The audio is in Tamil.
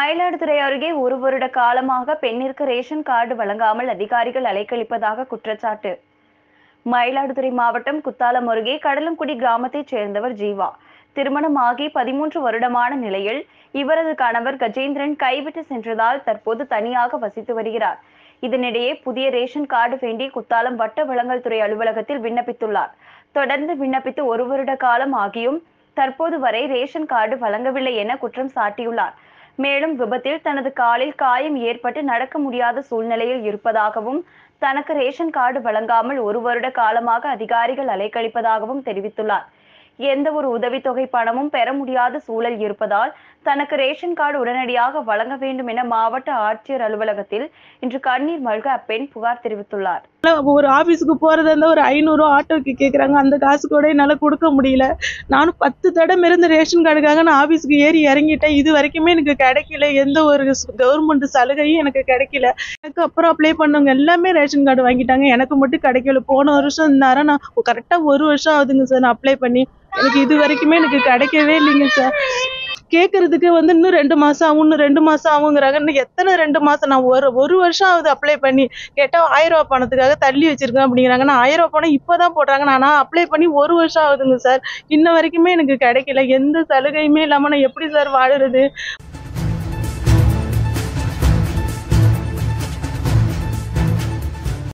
மயிலாடுதுறை அருகே ஒரு வருட காலமாக பெண்ணிற்கு ரேஷன் கார்டு வழங்காமல் அதிகாரிகள் அலைக்கழிப்பதாக குற்றச்சாட்டு மயிலாடுதுறை மாவட்டம் குத்தாலம் அருகே கடலங்குடி கிராமத்தைச் சேர்ந்தவர் ஜீவா திருமணமாகி பதிமூன்று வருடமான நிலையில் இவரது கணவர் கஜேந்திரன் கைவிட்டு சென்றதால் தற்போது தனியாக வசித்து வருகிறார் இதனிடையே புதிய ரேஷன் கார்டு வேண்டி குத்தாலம் வட்ட வழங்கல் துறை அலுவலகத்தில் விண்ணப்பித்துள்ளார் தொடர்ந்து விண்ணப்பித்து ஒரு வருட காலம் ஆகியும் தற்போது வரை ரேஷன் கார்டு வழங்கவில்லை என குற்றம் சாட்டியுள்ளார் மேலும் விபத்தில் தனது காலில் காயம் ஏற்பட்டு நடக்க முடியாத சூழ்நிலையில் இருப்பதாகவும் தனக்கு ரேஷன் கார்டு வழங்காமல் ஒரு வருட காலமாக அதிகாரிகள் அலைக்கழிப்பதாகவும் தெரிவித்துள்ளார் எந்த ஒரு உதவித்தொகை பணமும் பெற முடியாத சூழல் இருப்பதால் தனக்கு ரேஷன் கார்டு உடனடியாக வழங்க வேண்டும் என மாவட்ட ஆட்சியர் அலுவலகத்தில் இன்று கண்ணீர் மல்க அப்பெண் புகார் தெரிவித்துள்ளார் ஒரு ஆபீஸுக்கு போறதா இருந்தா ஒரு ஐநூறு ஆட்டோக்கு கேக்குறாங்க அந்த காசு கூட என்னால கொடுக்க முடியல நானும் பத்து தடவை இருந்து ரேஷன் கார்டுக்காக நான் ஆபீஸ்க்கு ஏறி இறங்கிட்டேன் இது வரைக்குமே எனக்கு கிடைக்கல எந்த ஒரு கவர்மெண்ட் சலுகையும் எனக்கு கிடைக்கல எனக்கு அப்புறம் அப்ளை பண்ணவங்க எல்லாமே ரேஷன் கார்டு வாங்கிட்டாங்க எனக்கு மட்டும் கிடைக்கல போன வருஷம் நேரம் நான் கரெக்டா ஒரு வருஷம் ஆகுதுங்க சார் நான் அப்ளை பண்ணி எனக்கு இது வரைக்குமே எனக்கு கிடைக்கவே இல்லைங்க சார் கேட்கறதுக்கு வந்து இன்னும் ரெண்டு மாசம் ஆகும் இன்னும் ரெண்டு மாசம் ஆகுங்கிறாங்க இன்னும் எத்தனை ரெண்டு மாசம் நான் ஒரு ஒரு வருஷம் ஆகுது அப்ளை பண்ணி கேட்டா ஆயிரம் ரூபாய் பணத்துக்காக தள்ளி வச்சிருக்கேன் அப்படிங்கிறாங்க நான் ஆயிரம் ரூபாய் பணம் இப்பதான் போடுறாங்க நான் அப்ளை பண்ணி ஒரு வருஷம் ஆகுதுங்க சார் இன்ன வரைக்குமே எனக்கு கிடைக்கல எந்த சலுகையுமே இல்லாம நான் எப்படி சார் வாழுறது